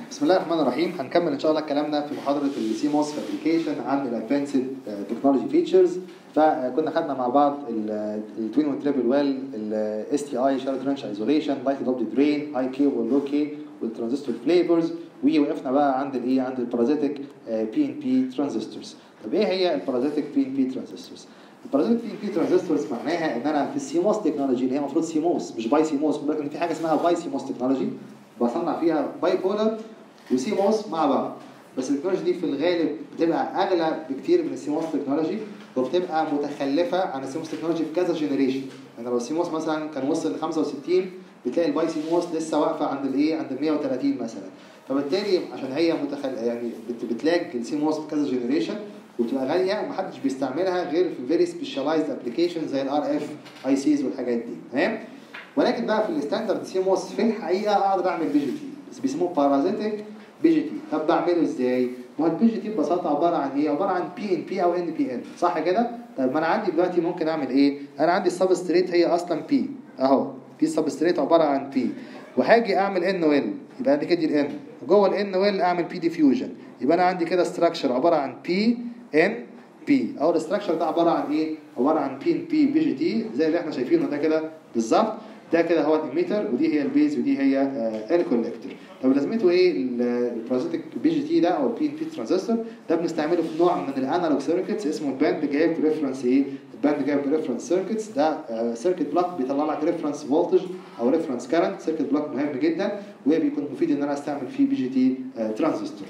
بسم الله الرحمن الرحيم هنكمل ان شاء الله كلامنا في محاضره السي موس فابريكيشن عن الادفانسد تكنولوجي فيتشرز فكنا خدنا مع بعض التوين والتريبل ويل الاس تي اي شارت رانش ايزوليشن لايت دوبل درين هاي كي واللو كي والترانزستور فليفرز ووقفنا بقى عند الايه عند البارازيتك بي ان بي ترانزستورز طب ايه هي البارازيتك بي ان بي ترانزستورز البارازيتك بي ان بي ترانزستورز معناها ان انا في السيموس تكنولوجي اللي هي المفروض سيموس مش باي سيموس ولكن في حاجه اسمها باي سيموس تكنولوجي بصنع فيها باي بولر وسيموس مع بعض بس التكنولوجي دي في الغالب بتبقى اغلى بكتير من السيموس تكنولوجي وبتبقى متخلفه عن السيموس تكنولوجي في كذا جنريشن يعني لو السيموس مثلا كان وصل ل 65 بتلاقي الباي سيموس لسه واقفه عند الايه عند ال 130 مثلا فبالتالي عشان هي متخل يعني بت... بتلاقي السيموس في كذا جنريشن وبتبقى غاليه ومحدش بيستعملها غير في فيري سبيشاليزد ابلكيشن زي الار اف اي سيز والحاجات دي تمام ولكن بقى في الستاندرد سيموس في الحقيقه اقدر اعمل بي جي تي بس بيسموه بارازيتك بي جي تي طب بعمله ازاي؟ ما هو البي جي تي ببساطه عباره عن ايه؟ عباره عن بي ان بي او ان بي ان صح كده؟ طيب ما انا عندي دلوقتي ممكن اعمل ايه؟ انا عندي السبستريت هي اصلا بي اهو دي السبستريت عباره عن بي وهاجي اعمل ان ويل يبقى عندي كده الان جوه الان ويل اعمل بي ديفيوجن يبقى انا عندي كده ستراكشر عباره عن بي ان بي او الاستراكشر ده عباره عن ايه؟ عباره عن بي ان بي بي جي تي زي اللي احنا شايفينه ده كده بالظبط ده كده هو الاميتر ودي هي البيز ودي هي آه الكوليكتور طب لازمته ايه البارازيتيك بي جي تي ده او البي ان بي ترانزستور ده بنستعمله في نوع من الانالوج سيركتس اسمه الباند جاب ريفرنس ايه الباند جاب ريفرنس سيركتس ده سيركت بلوك بيطلع لك ريفرنس فولتج او ريفرنس كارنت سيركت بلوك مهم جدا وبيكون مفيد ان انا استعمل فيه بي جي تي ترانزستور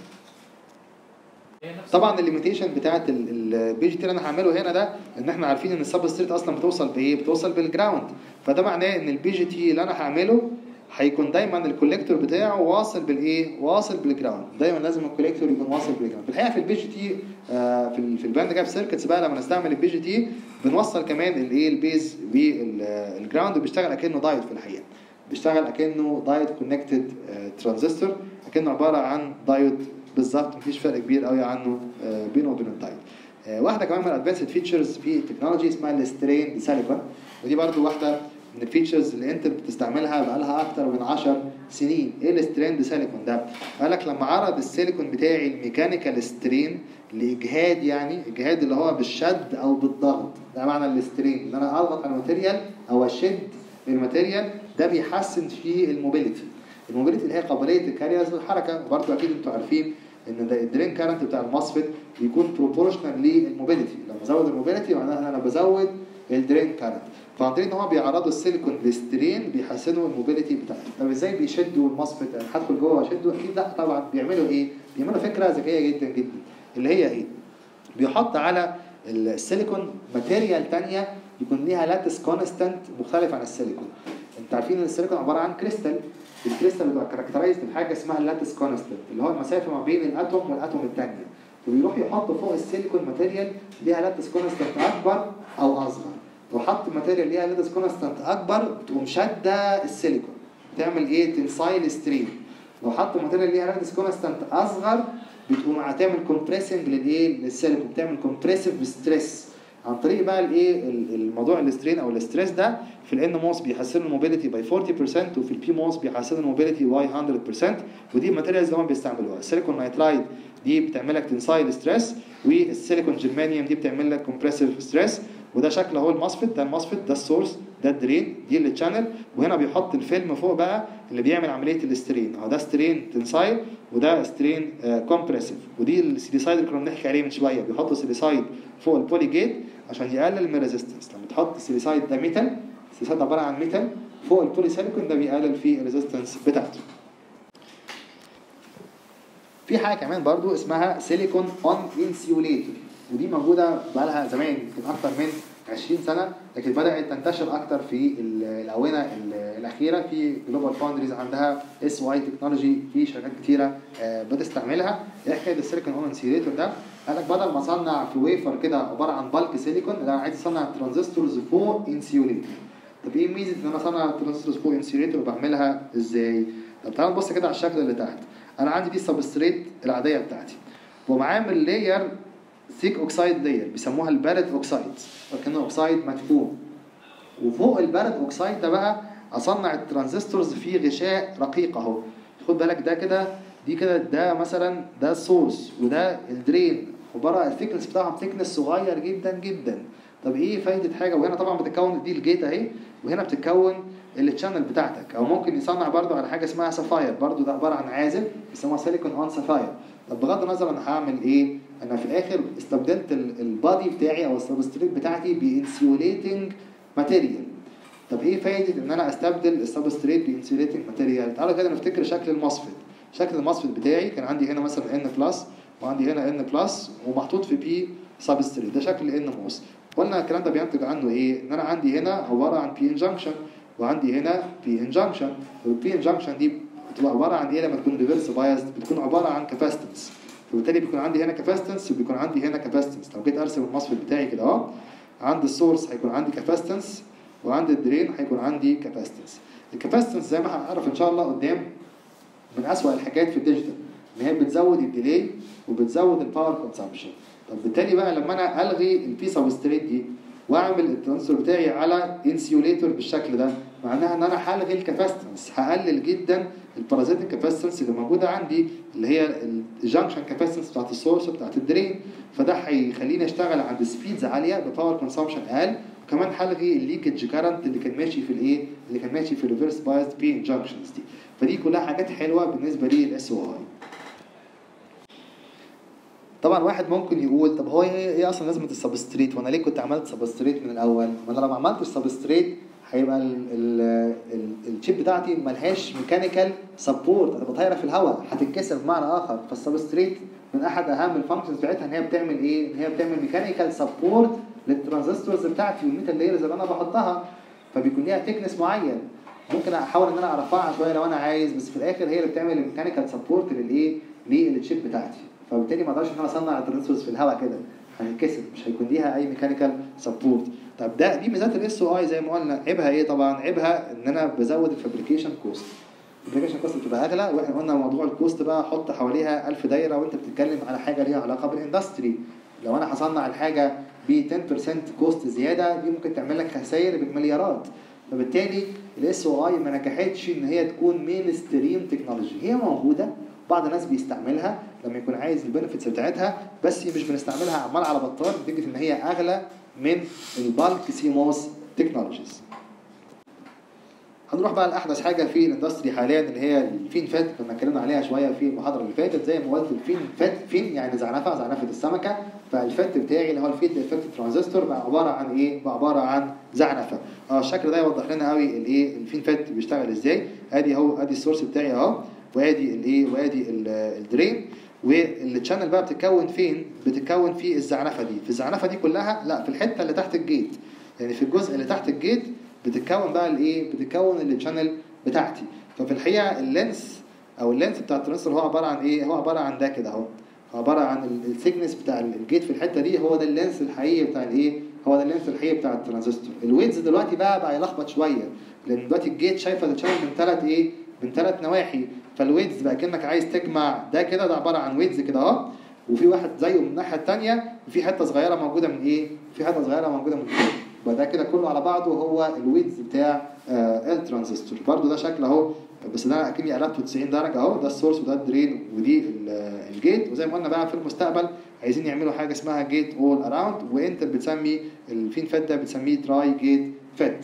طبعا الليميتيشن بتاعت البي جي تي اللي انا هعمله هنا ده ان احنا عارفين ان السبستريت اصلا بتوصل بايه بتوصل بالجراوند فده معناه ان البي جي تي اللي انا هعمله هيكون دايما الكوليكتور بتاعه واصل بالايه واصل بالجراوند دايما لازم الكوليكتور يكون واصل بالجراوند في الحقيقه في البي جي تي آه في في الباند جاب سيركتس بقى لما نستعمل البي جي تي بنوصل كمان الايه البيز بالجراوند وبيشتغل اكنه دايت في الحقيقه بيشتغل اكنه دايت كونكتد ترانزستور اكنه عباره عن دايود بالظبط مفيش فرق كبير قوي عنه بينه وبين الدايت واحده كمان من الادفانسد فيتشرز في التكنولوجي اسمها السترين دي سيليكون ودي برضو واحده من الفيتشرز اللي انت بتستعملها بقالها اكتر من 10 سنين ايه السترين دي سيليكون ده قال لك لما عرض السيليكون بتاعي الميكانيكال سترين لاجهاد يعني اجهاد اللي هو بالشد او بالضغط ده معنى السترين ان انا اضغط على الماتيريال او اشد الماتيريال ده بيحسن في الموبيليتي الموبيليتي اللي هي قابليه الكاريرز للحركه وبرضه اكيد انتوا عارفين ان الدرين كارنت بتاع المصفت بيكون بروبورشنال للموبيليتي لما ازود الموبيليتي معناها ان انا بزود الدرين كارنت فعن طريق ان هم بيعرضوا السيليكون للسترين بيحسنوا الموبيليتي بتاعته طب ازاي بيشدوا المصفت يعني هدخل جوه واشده اكيد لا طبعا بيعملوا ايه بيعملوا فكره ذكيه جدا جدا اللي هي ايه بيحط على السيليكون ماتيريال ثانيه يكون ليها لاتس كونستانت مختلف عن السيليكون انت عارفين ان السيليكون عباره عن كريستال الكريستال بيبقى كاركترايزد بحاجه اسمها اللاتس كونستنت اللي هو المسافه ما بين الاتوم والاتوم الثانيه فبيروح يحط فوق السيليكون ماتيريال ليها لاتس كونستنت اكبر او اصغر لو حط ماتيريال ليها لاتس كونستنت اكبر بتقوم شاده السيليكون تعمل ايه تنسايل ستريم لو حط ماتيريال ليها لاتس كونستنت اصغر بتقوم هتعمل كومبريسنج للايه للسيليكون بتعمل كومبريسيف ستريس عن طريق بقى الايه الموضوع السترين او الاستريس ده في الان موس بيحسن الموبيليتي باي 40% وفي البي موس بيحسن الموبيليتي باي 100% ودي الماتيريالز اللي هم بيستعملوها السيليكون نايترايد دي بتعمل لك تنسايل ستريس والسيليكون جرمانيوم دي بتعمل لك كومبريسيف ستريس وده شكل اهو المصفت ده المصفت ده السورس ده الدرين دي التشانل وهنا بيحط الفيلم فوق بقى اللي بيعمل عمليه الاسترين اهو ده سترين تنسايل وده سترين كومبريسيف ودي السيليسايد اللي كنا بنحكي عليه من شويه بيحطوا سيليسايد فوق البولي جيت عشان يقلل من الريزيستنس لما تحط السيليسايد ده ميتال السيليسايد عباره عن ميتال فوق البولي سيليكون ده بيقلل في الريزيستنس بتاعته في حاجه كمان برضو اسمها سيليكون اون انسيوليتور ودي موجوده بقالها زمان يمكن اكتر من 20 سنه لكن بدات تنتشر اكتر في الاونه الاخيره في جلوبال فاوندريز عندها اس واي تكنولوجي في شركات كتيره بتستعملها ايه حكايه السيليكون اون انسيوليتور ده قال لك بدل ما اصنع في ويفر كده عباره عن بالك سيليكون لا انا عايز اصنع ترانزستورز فوق انسيوليتور طب ايه ميزه ان انا اصنع ترانزستورز فوق انسيوليتور وبعملها ازاي طب تعالوا نبص كده على الشكل اللي تحت انا عندي دي السبستريت العاديه بتاعتي ومعامل لاير ثيك اوكسايد لاير بيسموها البارد اوكسايد كانه اوكسايد مدفون وفوق البارد اوكسايد ده بقى اصنع الترانزستورز في غشاء رقيق اهو خد بالك ده كده دي كده ده مثلا ده السورس وده الدرين عباره الثيكنس بتاعهم ثيكنس صغير جدا جدا طب ايه فايده حاجه وهنا طبعا بتتكون دي الجيت اهي وهنا بتتكون التشانل بتاعتك او ممكن يصنع برضو على حاجه اسمها سفاير برضو ده عباره عن عازل بيسموها سيليكون اون سفاير طب بغض النظر انا هعمل ايه انا في الاخر استبدلت البادي بتاعي او السبستريت بتاعتي بانسيوليتنج ماتيريال طب ايه فايده ان انا استبدل السبستريت بانسيوليتنج ماتيريال تعالوا كده نفتكر شكل المصفت شكل المصفت بتاعي كان عندي هنا مثلا ان بلس وعندي هنا ان بلس ومحطوط في بي سبستريت ده شكل ان موس قلنا الكلام ده بينتج عنه ايه ان انا عندي هنا عباره عن بي انجنكشن وعندي هنا بي انجنكشن والبي انجنكشن دي بتبقى عباره عن ايه لما تكون ريفرس بايزد بتكون عباره عن كاباستنس فبالتالي بيكون عندي هنا كاباستنس وبيكون عندي هنا كاباستنس لو جيت ارسم المصفت بتاعي كده اهو عند السورس هيكون عندي كاباستنس وعند الدرين هيكون عندي كاباستنس الكاباستنس زي ما هنعرف ان شاء الله قدام من اسوأ الحاجات في الديجيتال ان هي بتزود الديلي وبتزود الباور كونسامبشن طب بالتالي بقى لما انا الغي البي سبستريت دي واعمل الترانسفير بتاعي على انسيوليتور بالشكل ده معناها ان انا هلغي الكاباستنس هقلل جدا البارازيتيك كاباستنس اللي موجوده عندي اللي هي الجنكشن كاباستنس بتاعت السورس وبتاعت الدرين فده هيخليني اشتغل عند سبيدز عاليه بباور كونسامشن اقل وكمان هلغي الليكج كارنت اللي كان ماشي في الايه اللي كان ماشي في الريفرس بايزد بي انجكشنز دي فدي كلها حاجات حلوه بالنسبه لي الاس او اي طبعا واحد ممكن يقول طب هو ايه ايه اصلا لازمه السبستريت وانا ليه كنت عملت سبستريت من الاول ما انا لو ما عملتش سبستريت هيبقى الشيب بتاعتي ملهاش ميكانيكال سبورت انا بطيرها في الهواء هتتكسر بمعنى اخر فالسبستريت من احد اهم الفانكشنز بتاعتها ان هي بتعمل ايه؟ ان هي بتعمل ميكانيكال سبورت للترانزستورز بتاعتي والميتال لايرز اللي انا بحطها فبيكون ليها تكنس معين ممكن احاول ان انا ارفعها شويه لو انا عايز بس في الاخر هي اللي بتعمل الميكانيكال سبورت للايه؟ للشيب بتاعتي فبالتالي ما اقدرش ان انا اصنع الترانزستورز في الهواء كده هيتكسر مش هيكون ليها اي ميكانيكال سبورت طب ده دي ميزات الاس او اي زي ما قلنا عيبها ايه طبعا عيبها ان انا بزود الفابريكيشن كوست الفابريكيشن كوست بتبقى اغلى واحنا قلنا موضوع الكوست بقى حط حواليها 1000 دايره وانت بتتكلم على حاجه ليها علاقه بالاندستري لو انا هصنع الحاجه ب 10% كوست زياده دي ممكن تعمل لك خسائر بالمليارات فبالتالي الاس او اي ما نجحتش ان هي تكون مين ستريم تكنولوجي هي موجوده بعض الناس بيستعملها لما يكون عايز البنفيتس بتاعتها بس مش بنستعملها عمال على بطال نتيجه ان هي اغلى من البالك سيموس تكنولوجيز هنروح بقى لاحدث حاجه في الاندستري حاليا اللي هي الفين فات كنا اتكلمنا عليها شويه في المحاضره اللي فاتت زي ما قلت الفين فات فين يعني زعنفه زعنفه السمكه فالفات بتاعي اللي هو الفيد افكت ترانزستور بقى عباره عن ايه؟ بقى عباره عن زعنفه اه الشكل ده يوضح لنا قوي الايه الفين فات بيشتغل ازاي ادي اهو ادي السورس بتاعي اهو وادي الايه وادي الدرين والتشانل بقى بتتكون فين؟ بتتكون في الزعنفه دي، في الزعنفه دي كلها لا في الحته اللي تحت الجيت يعني في الجزء اللي تحت الجيت بتتكون بقى الايه؟ بتتكون التشانل بتاعتي ففي الحقيقه اللينس او اللينس بتاع الترانزستور هو عباره عن ايه؟ هو عباره عن ده كده اهو هو عباره عن الثيكنس بتاع الجيت في الحته دي هو ده اللينس الحقيقي بتاع الايه؟ هو ده اللينس الحقيقي بتاع الترانزستور الويدز دلوقتي بقى بقى يلخبط شويه لان دلوقتي الجيت شايفه التشانل من ثلاث ايه؟ من ثلاث نواحي فالويدز بقى كانك عايز تجمع ده كده ده عباره عن ويدز كده اهو وفي واحد زيه من الناحيه الثانيه وفي حته صغيره موجوده من ايه؟ في حته صغيره موجوده من فوق يبقى ده كده كله على بعضه هو الويدز بتاع آه الترانزستور برده ده شكل اهو بس ده اكني قلبته 90 درجه اهو ده السورس وده الدرين ودي الجيت وزي ما قلنا بقى في المستقبل عايزين يعملوا حاجه اسمها جيت اول اراوند وانت بتسمي الفين فات ده بتسميه دراي جيت فات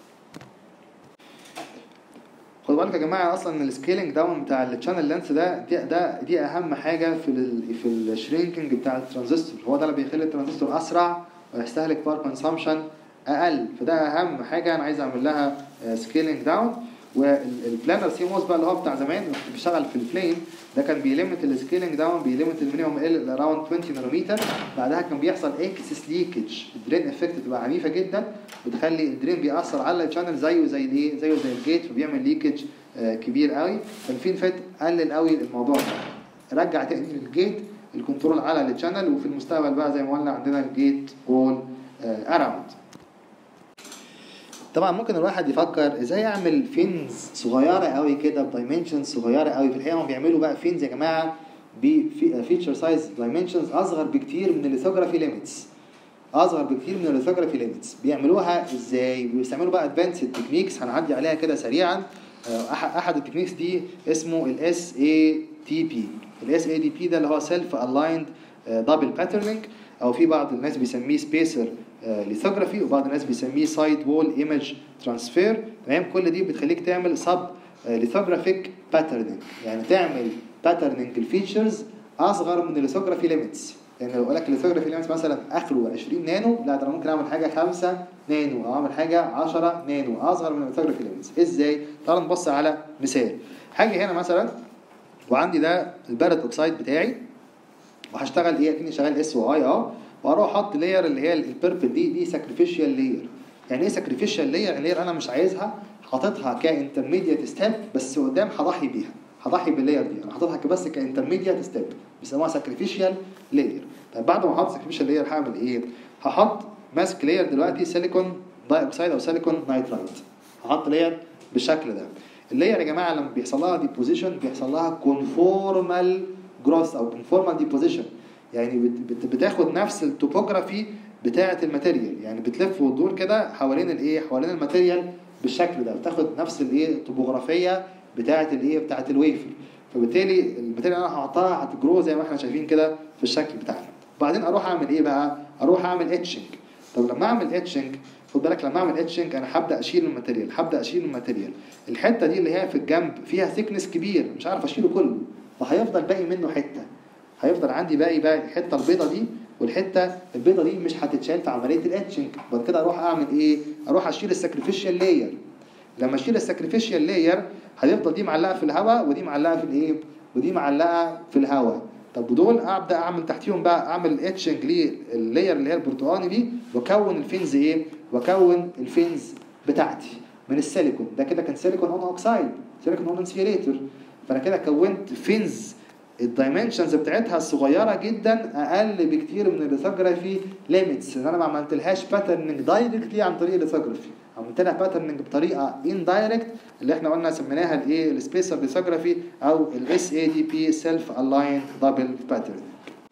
خدوا بالك يا جماعه اصلا السكيلنج داون بتاع الشانل لينس ده دي ده دي اهم حاجه في ال في الشرينكينج بتاع الترانزستور هو ده اللي بيخلي الترانزستور اسرع ويستهلك باور كونسامشن اقل فده اهم حاجه انا عايز اعمل لها سكيلنج داون والبلانر سي موس بقى اللي هو بتاع زمان بيشتغل في البلين ده كان بيليمت السكيلنج داون بيليمت المينيموم ال اراوند 20 نانومتر بعدها كان بيحصل اكسس ليكج الدرين افكت تبقى عنيفه جدا بتخلي الدرين بيأثر على الشانل زيه زي الايه زيه زي الجيت فبيعمل ليكج كبير قوي فالفين فات قلل قوي الموضوع ده رجع تاني للجيت الكنترول على الشانل وفي المستقبل بقى زي ما قلنا عندنا الجيت اول اراوند طبعا ممكن الواحد يفكر ازاي اعمل فينز صغيره قوي كده بدايمنشنز صغيره قوي في الحقيقه هم بيعملوا بقى فينز يا جماعه بفيتشر سايز دايمنشنز اصغر بكتير من الليثوجرافي ليميتس اصغر بكتير من الليثوجرافي ليميتس بيعملوها ازاي بيستعملوا بقى ادفانسد تكنيكس هنعدي عليها كده سريعا احد التكنيكس دي اسمه الاس اي تي بي الاس اي دي بي ده اللي هو سيلف الايند دبل باترنينج او في بعض الناس بيسميه سبيسر ليثوجرافي وبعض الناس بيسميه سايد وول ايمج ترانسفير تمام كل دي بتخليك تعمل سب ليثوجرافيك باترنينج يعني تعمل باترنينج الفيتشرز اصغر من الليثوجرافي ليميتس يعني لو لك الليثوجرافي ليميتس مثلا اخره 20 نانو لا ده انا ممكن اعمل حاجه 5 نانو او اعمل حاجه 10 نانو اصغر من الليثوجرافي ليميتس ازاي تعال نبص على مثال حاجه هنا مثلا وعندي ده البارد اوكسايد بتاعي وهشتغل ايه اكني شغال اس واي اه واروح احط لاير اللي هي البيربل دي دي ساكريفيشال لاير يعني ايه ساكريفيشال لاير يعني لاير انا مش عايزها حاططها كانترميديت ستيب بس قدام هضحي بيها هضحي باللاير دي انا حاططها بس كانترميديت ستيب بيسموها ساكريفيشال لاير طيب بعد ما احط ساكريفيشال لاير هعمل ايه هحط ماسك لاير دلوقتي سيليكون داي اوكسايد او سيليكون نايترايت هحط لاير بالشكل ده اللاير يا جماعه لما بيحصل لها ديبوزيشن بيحصل لها كونفورمال جروث او كونفورمال ديبوزيشن يعني بت- بت- بتاخد نفس التوبوجرافي بتاعه الماتيريال يعني بتلف وتدور كده حوالين الايه حوالين الماتيريال بالشكل ده بتاخد نفس الايه التوبوغرافيه بتاعه الايه بتاعه الويفر فبالتالي الماتيريال اللي انا هحطها هتجرو زي ما احنا شايفين كده في الشكل بتاعنا وبعدين اروح اعمل ايه بقى اروح اعمل اتشنج طب لما اعمل اتشنج خد بالك لما اعمل اتشنج انا هبدا اشيل الماتيريال هبدا اشيل الماتيريال الحته دي اللي هي في الجنب فيها ثيكنس كبير مش عارف اشيله كله فهيفضل باقي منه حته هيفضل عندي باقي بقى الحته البيضه دي والحته البيضه دي مش هتتشال في عمليه الاتشنج بعد كده اروح اعمل ايه اروح اشيل الساكريفيشال لاير لما اشيل الساكريفيشال لاير هتفضل دي معلقه في الهواء ودي معلقه في الايه ودي معلقه في الهواء طب ودول ابدا اعمل تحتيهم بقى اعمل اتشنج لللاير اللي هي البرتقاني دي واكون الفينز ايه واكون الفينز بتاعتي من السيليكون ده كده كان سيليكون اون اوكسايد سيليكون اون انسيوليتور فانا كده كونت فينز الدايمنشنز بتاعتها الصغيره جدا اقل بكتير من الليثوجرافي ليميتس ان انا ما عملتلهاش باترننج دايركتلي عن طريق الليثوجرافي عملت لها باترننج بطريقه اندايركت اللي احنا قلنا سميناها الايه السبيسر ليثوجرافي او الاس اي دي بي سيلف الاين دبل باترن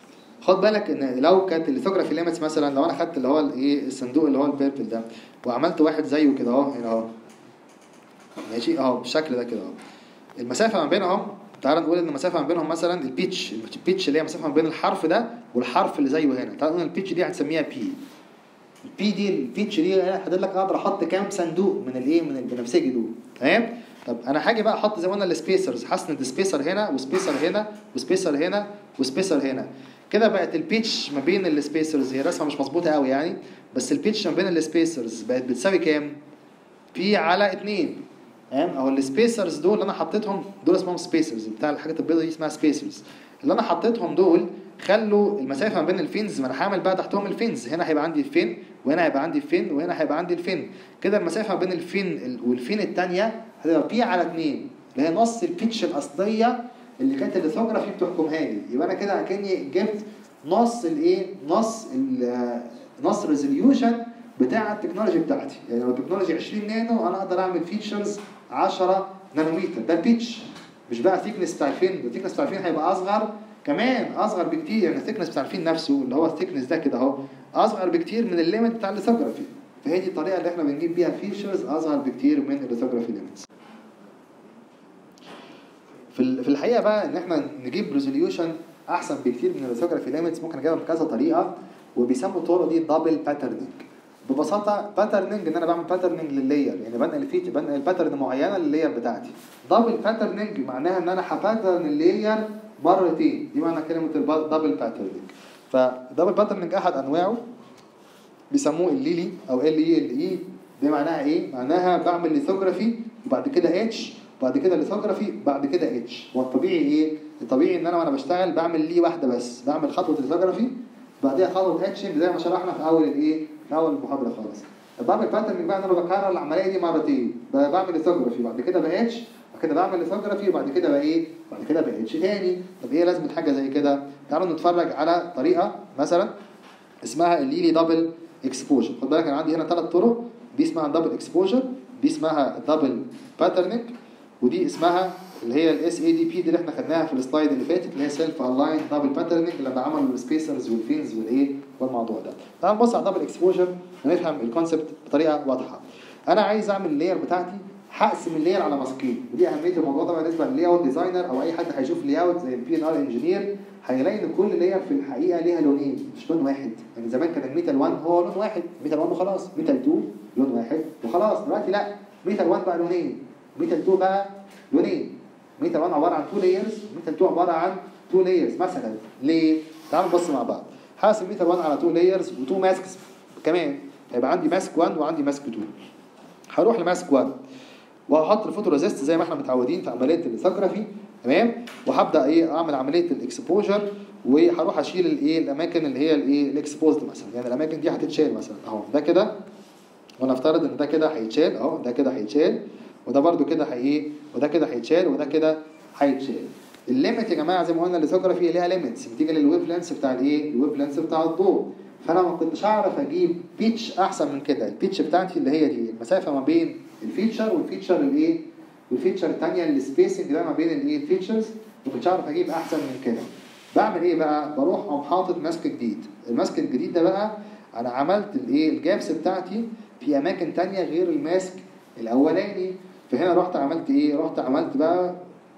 خد بالك ان لو كانت الليثوجرافي ليميتس مثلا لو انا خدت اللي هو الايه الصندوق اللي هو البيربل ده وعملت واحد زيه كده اهو هنا اهو ماشي اهو بالشكل ده كده اهو المسافه ما بينهم تعال نقول ان المسافه ما بينهم مثلا البيتش البيتش اللي هي مسافه ما بين الحرف ده والحرف اللي زيه هنا تعال نقول البيتش دي هنسميها بي البي دي البيتش دي هحدد لك اقدر احط كام صندوق من الايه من البنفسجي دول تمام طب انا هاجي بقى احط زي ما قلنا السبيسرز حسنت سبيسر هنا وسبيسر هنا وسبيسر هنا وسبيسر هنا كده بقت البيتش ما بين السبيسرز هي رسمه مش مظبوطه قوي يعني بس البيتش ما بين السبيسرز بقت بتساوي كام بي على 2 تمام او السبيسرز دول اللي انا حطيتهم دول اسمهم سبيسرز بتاع الحاجات البيضاء دي اسمها سبيسرز اللي انا حطيتهم دول خلوا المسافه ما بين الفينز ما انا هعمل بقى تحتهم الفينز هنا هيبقى عندي الفين وهنا هيبقى عندي الفين وهنا هيبقى عندي الفين كده المسافه ما بين الفين والفين الثانيه هتبقى بي على 2 اللي هي نص البيتش الاصليه اللي كانت الليثوجرافي بتحكمها لي يبقى انا كده اكني جبت نص الايه نص ال نص ريزوليوشن بتاع التكنولوجي بتاعتي يعني لو التكنولوجي 20 نانو انا اقدر اعمل فيتشرز 10 نانومتر ده البيتش مش بقى ثيكنس بتاع الفين الثيكنس بتاع الفين هيبقى اصغر كمان اصغر بكتير يعني الثيكنس بتاع الفين نفسه اللي هو الثيكنس ده كده اهو اصغر بكتير من الليميت بتاع الليثوجرافي فهي دي الطريقه اللي احنا بنجيب بيها فيتشرز اصغر بكتير من الليثوجرافي ليميتس في في الحقيقه بقى ان احنا نجيب ريزوليوشن احسن بكتير من الليثوجرافي ليميتس ممكن نجيبها بكذا طريقه وبيسموا الطرق دي دبل باترنينج ببساطه باترنينج ان انا بعمل باترنينج لللاير يعني بنقل فيتش بنقل باترن معينه لللاير بتاعتي دبل باترنينج معناها ان انا هباترن اللاير مرتين دي معنى كلمه دبل باترنينج فدبل باترنينج احد انواعه بيسموه الليلي او ال اي ال اي دي معناها ايه معناها بعمل ليثوجرافي وبعد كده اتش بعد كده ليثوجرافي بعد كده اتش هو الطبيعي ايه الطبيعي ان انا وانا بشتغل بعمل لي واحده بس بعمل خطوه ليثوجرافي بعديها خطوه اتشنج زي ما شرحنا في اول الايه في اول المحاضره خالص بعمل باترنج بقى ان انا بكرر العمليه دي مرتين بعمل ليثوجرافي بعد كده باتش بعد كده بعمل ليثوجرافي وبعد كده بقى ايه بعد كده باتش تاني طب ايه لازمه حاجه زي كده تعالوا نتفرج على طريقه مثلا اسمها الليلي دبل اكسبوجر خد بالك انا عندي هنا ثلاث طرق دي اسمها دبل اكسبوجر دي اسمها دبل باترنج ودي اسمها اللي هي الاس اي دي بي دي اللي احنا خدناها في السلايد اللي فاتت اللي هي سيلف الاين دبل باترنج لما عملوا السبيسرز والفينز والايه والموضوع ده تعال نبص على دبل اكسبوجر ونفهم الكونسبت بطريقه واضحه انا عايز اعمل اللاير بتاعتي هقسم اللير على ماسكين ودي اهميه الموضوع ده بالنسبه لللاي اوت ديزاينر او اي حد هيشوف لاي اوت زي البي ان ار انجينير هيلاقي ان كل لاير في الحقيقه ليها لونين مش لون واحد يعني زمان كان الميتال 1 هو لون واحد ميتال 1 وخلاص ميتال 2 لون واحد وخلاص دلوقتي لا ميتال 1 بقى لونين ميتال 2 بقى لونين ميتال 1 عباره عن 2 لايرز ميتال 2 عباره عن 2 لايرز مثلا ليه تعالوا نبص مع بعض هقسم ميتال 1 على 2 لايرز و2 ماسكس كمان هيبقى عندي ماسك 1 وعندي ماسك 2 هروح لماسك 1 وهحط الفوتو ريزيست زي ما احنا متعودين في عمليه الليثوجرافي تمام وهبدا ايه اعمل عمليه الاكسبوجر وهروح اشيل الايه الاماكن اللي هي الايه الاكسبوزد مثلا يعني الاماكن دي هتتشال مثلا اهو ده كده ونفترض ان ده كده هيتشال اهو ده كده هيتشال وده برده كده هي ايه وده كده هيتشال وده كده هيتشال الليميت يا جماعه زي ما قلنا الليثوجرافي ليها ليميتس بتيجي للويف لينس بتاع الايه الويف لينس بتاع الضوء فانا ما كنتش اعرف اجيب بيتش احسن من كده البيتش بتاعتي اللي هي دي المسافه ما بين الفيتشر والفيتشر الايه والفيتشر الثانيه السبيسنج ده ما بين الايه الفيتشرز ما كنتش اعرف اجيب احسن من كده بعمل ايه بقى بروح اقوم حاطط ماسك جديد الماسك الجديد ده بقى انا عملت الايه الجابس بتاعتي في اماكن تانية غير الماسك الاولاني فهنا رحت عملت ايه رحت عملت بقى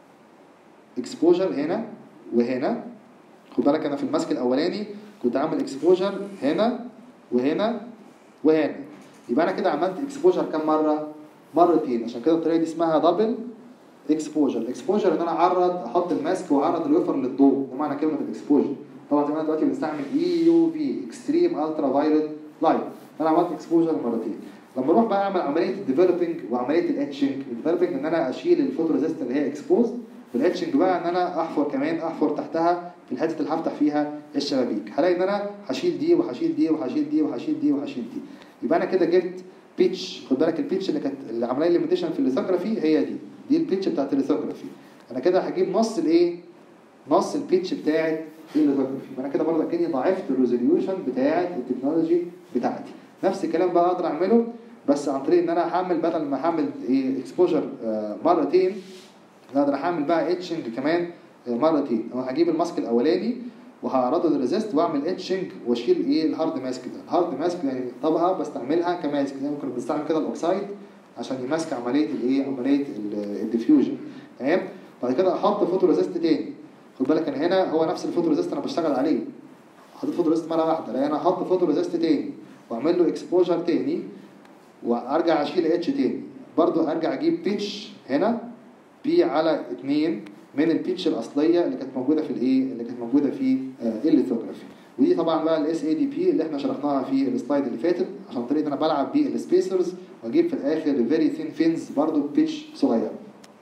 اكسبوجر هنا وهنا خد بالك انا في الماسك الاولاني كنت عامل اكسبوجر هنا وهنا وهنا يبقى انا كده عملت اكسبوجر كام مره مرتين عشان كده الطريقه دي اسمها دبل اكسبوجر الاكسبوجر ان انا اعرض احط الماسك واعرض الويفر للضوء ده معنى كلمه الاكسبوجر طبعا زي ما دلوقتي بنستعمل اي يو في اكستريم الترا فايلوت لايت انا عملت اكسبوجر مرتين لما اروح بقى اعمل عمليه الديفلوبينج وعمليه الاتشنج الديفلوبينج ان انا اشيل الفوتو ريزيست اللي هي اكسبوزد والاتشنج بقى ان انا احفر كمان احفر تحتها في الحته اللي هفتح فيها الشبابيك هلاقي ان انا هشيل دي وهشيل دي وهشيل دي وهشيل دي وهشيل دي يبقى انا كده جبت بيتش خد بالك البيتش اللي كانت اللي عامله لي ليميتيشن في الليثوجرافي هي دي دي البيتش بتاعت الليثوجرافي انا كده هجيب نص الايه نص البيتش بتاعت الليثوجرافي انا كده برضه كاني ضاعفت الريزوليوشن بتاعت التكنولوجي بتاعتي نفس الكلام بقى اقدر اعمله بس عن طريق ان انا هعمل بدل ما هعمل ايه اكسبوجر مرتين اقدر اعمل بقى اتشنج كمان مرتين انا هجيب الماسك الاولاني وهعرضه للريزيست واعمل اتشنج واشيل ايه الهارد ماسك ده الهارد ماسك يعني طبقه بستعملها كماسك زي ما كنا بنستعمل كده الاوكسايد عشان يماسك عمليه الايه عمليه الديفيوجن تمام بعد كده احط فوتو ريزيست تاني خد بالك انا هنا هو نفس الفوتو ريزيست انا بشتغل عليه حطيت فوتو ريزيست مره واحده لا انا احط فوتو ريزيست تاني واعمل له اكسبوجر تاني وارجع اشيل اتش تاني برضو ارجع اجيب بيتش هنا بي على 2 من البيتش الاصليه اللي كانت موجوده في الايه اللي كانت موجوده في الليثوجرافي ودي طبعا بقى الاس اي دي بي اللي احنا شرحناها في السلايد اللي فاتت عشان طريقه انا بلعب بيه السبيسرز واجيب في الاخر فيري ثين فينز برضو بيتش صغير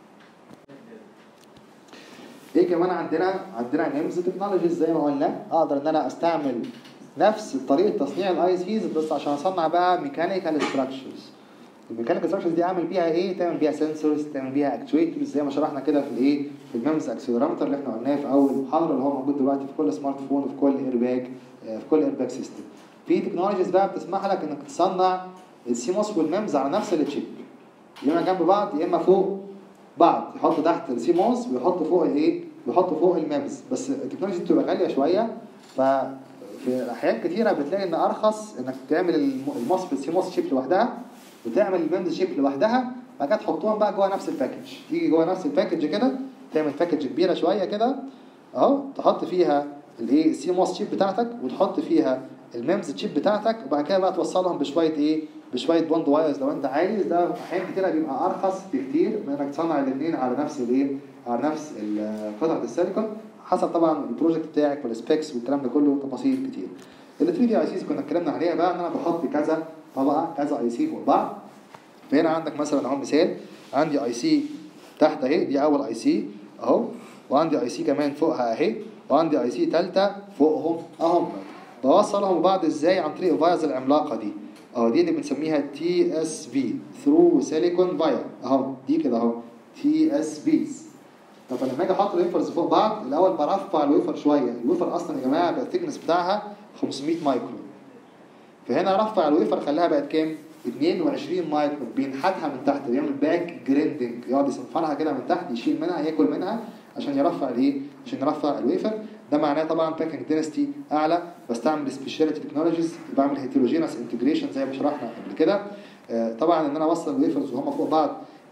ايه كمان عندنا عندنا نيمز تكنولوجيز زي ما قلنا اقدر ان انا استعمل نفس طريقه تصنيع الاي سيز بس عشان اصنع بقى ميكانيكال ستراكشرز الميكانيكال ستراكشرز دي اعمل بيها ايه تعمل بيها سنسورز تعمل بيها اكتويترز زي ما شرحنا كده في الايه في الميمز اكسلرومتر اللي احنا قلناه في اول محاضره اللي هو موجود دلوقتي في كل سمارت فون وفي كل ايرباج في كل ايرباج سيستم في تكنولوجيز بقى بتسمح لك انك تصنع السيموس والميمز على نفس التشيب يا اما جنب بعض يا اما فوق بعض يحط تحت السيموس ويحط فوق الايه ويحط فوق الميمز بس التكنولوجي دي بتبقى غاليه شويه ف في احيان كتيره بتلاقي ان ارخص انك تعمل الموس بالسيموس شيب لوحدها وتعمل الميمز شيب لوحدها بعد كده تحطهم بقى جوه نفس الباكج تيجي جوه نفس الباكج كده تعمل باكج كبيره شويه كده اهو تحط فيها الايه السي موس شيب بتاعتك وتحط فيها الميمز شيب بتاعتك وبعد كده بقى توصلهم بشويه ايه بشويه بوند وايرز لو انت عايز ده احيان كتيره بيبقى ارخص بكتير من انك تصنع الاثنين على نفس الايه على نفس قطعه السيليكون حسب طبعا البروجكت بتاعك والسبيكس والكلام ده كله تفاصيل كتير ال 3 دي اي سيز كنا اتكلمنا عليها بقى ان انا بحط كذا طبقه كذا اي سي فوق بعض فهنا عندك مثلا اهو مثال عندي اي سي تحت اهي دي اول اي سي اهو وعندي اي سي كمان فوقها اهي وعندي اي سي ثالثه فوقهم اهم بوصلهم ببعض ازاي عن طريق الفايرز العملاقه دي اهو دي اللي بنسميها تي اس في ثرو سيليكون فاير اهو دي كده اهو تي اس بيز طب لما اجي احط الويفرز فوق بعض الاول برفع الويفر شويه الويفر اصلا يا جماعه بقى الثيكنس بتاعها 500 مايكرون فهنا رفع الويفر خلاها بقت كام 22 مايكرون بينحتها من تحت بيعمل باك جريندنج يقعد يصنفرها كده من تحت يشيل منها ياكل منها عشان يرفع الايه عشان يرفع الويفر ده معناه طبعا باكينج دينستي اعلى بستعمل سبيشاليتي تكنولوجيز بعمل هيتروجينس انتجريشن زي ما شرحنا قبل كده طبعا ان انا اوصل الويفرز وهم فوق بعض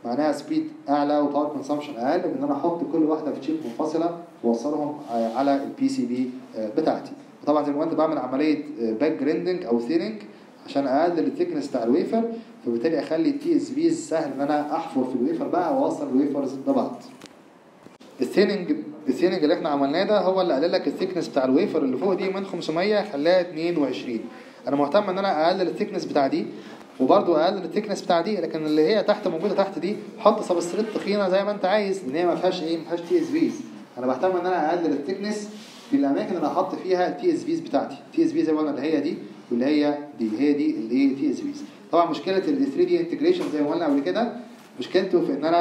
معناها سبيد اعلى وباور كونسامشن اقل من ان انا احط كل واحده في تشيب منفصله واوصلهم على البي سي بي بتاعتي طبعا زي ما قلت بعمل عمليه باك جريندنج او ثيننج عشان اقلل الثيكنس بتاع الويفر فبالتالي اخلي التي اس بيز سهل ان انا احفر في الويفر بقى واوصل الويفرز ببعض الثيننج الثيننج اللي احنا عملناه ده هو اللي قلل لك الثيكنس بتاع الويفر اللي فوق دي من 500 خلاها 22 انا مهتم ان انا اقلل الثيكنس بتاع دي وبرضه اقلل الثيكنس بتاع دي لكن اللي هي تحت موجوده تحت دي حط سبستريت تخينه زي ما انت عايز ان هي ما فيهاش ايه ما فيهاش تي اس بيز انا بهتم ان انا اقلل الثيكنس في الاماكن اللي احط فيها التي اس بيز بتاعتي التي اس بيز زي ما قلنا اللي هي دي واللي هي دي هي دي الايه تي اس بيز طبعا مشكله ال 3 دي انتجريشن زي ما قلنا قبل كده مشكلته في ان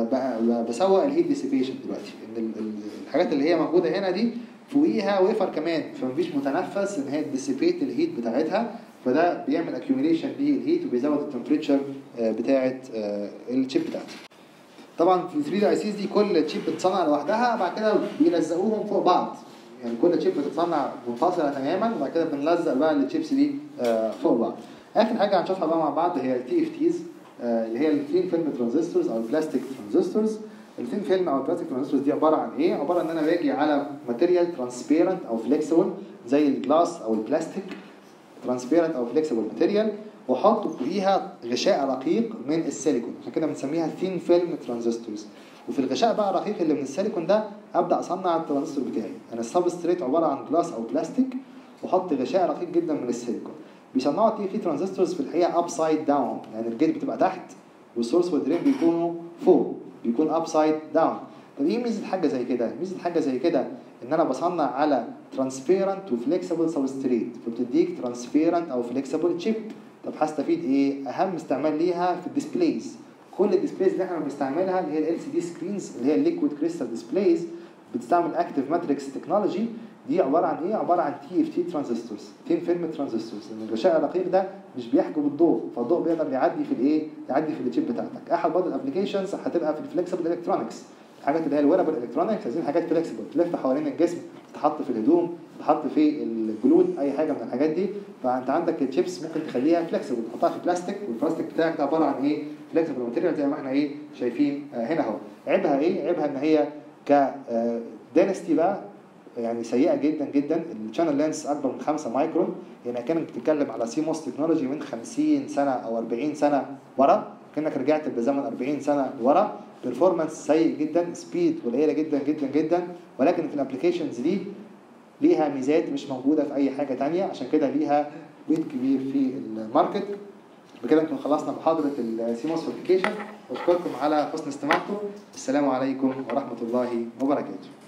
انا بسوق الهيت ديسيبيشن دلوقتي ان الحاجات اللي هي موجوده هنا دي فوقيها ويفر كمان فمفيش متنفس ان هي تديسيبيت الهيت بتاعتها فده بيعمل اكيوميليشن للهيت وبيزود التمبريتشر بتاعه الشيب بتاعتي طبعا في 3 دي اي سيز دي كل تشيب بتتصنع لوحدها بعد كده بيلزقوهم فوق بعض يعني كل تشيب بتتصنع منفصله تماما وبعد كده بنلزق بقى التشيبس دي فوق بعض اخر حاجه هنشوفها بقى مع بعض هي التي اف تيز اللي هي الثين فيلم ترانزستورز او البلاستيك ترانزستورز الثين فيلم او البلاستيك ترانزستورز دي عباره عن ايه عباره ان انا باجي على ماتيريال ترانسبيرنت او فليكسبل زي الجلاس او البلاستيك ترانسبيرنت او فليكسبل ماتيريال واحط فوقيها غشاء رقيق من السيليكون عشان كده بنسميها ثين فيلم ترانزستورز وفي الغشاء بقى الرقيق اللي من السيليكون ده ابدا اصنع الترانزستور بتاعي انا السبستريت عباره عن جلاس او بلاستيك واحط غشاء رقيق جدا من السيليكون بيصنعوا تي في ترانزستورز في الحقيقه ابسايد داون يعني الجيت بتبقى تحت والسورس والدرين بيكونوا فوق بيكون ابسايد داون طب ايه ميزه حاجه زي كده ميزه حاجه زي كده ان انا بصنع على ترانسبيرنت وفليكسبل سبستريت فبتديك ترانسبيرنت او فليكسبل تشيب طب هستفيد ايه اهم استعمال ليها في الديسبلايز كل الديسبلايز اللي احنا بنستعملها اللي هي ال سي دي سكرينز اللي هي الليكويد كريستال ديسبلايز بتستعمل اكتيف ماتريكس تكنولوجي دي عباره عن ايه عباره عن تي اف تي ترانزستورز تين فيلم ترانزستورز لان الغشاء الرقيق ده مش بيحجب الضوء فالضوء بيقدر يعدي في الايه يعدي في التشيب بتاعتك احد بعض الابلكيشنز هتبقى في الفلكسبل الكترونكس الحاجات اللي هي الويرابل الكترونكس عايزين حاجات فلكسبل تلف حوالين الجسم تتحط في الهدوم تتحط في الجلود اي حاجه من الحاجات دي فانت عندك الشيبس ممكن تخليها فلكسبل تحطها في بلاستيك والبلاستيك بتاعك ده عباره عن ايه فلكسبل ماتيريال زي ما احنا ايه شايفين هنا اهو عيبها ايه عيبها ان هي ك دينستي بقى يعني سيئه جدا جدا الشانل لينس اكبر من 5 مايكرون يعني كانك بتتكلم على سي موس تكنولوجي من 50 سنه او 40 سنه ورا كانك رجعت بزمن 40 سنه لورا بيرفورمانس سيء جدا سبيد قليله جدا جدا جدا ولكن في الابلكيشنز دي ليها ميزات مش موجوده في اي حاجه تانية عشان كده ليها ويت كبير في الماركت بكده نكون خلصنا محاضره السيموس ابلكيشن واشكركم على حسن استماعكم السلام عليكم ورحمه الله وبركاته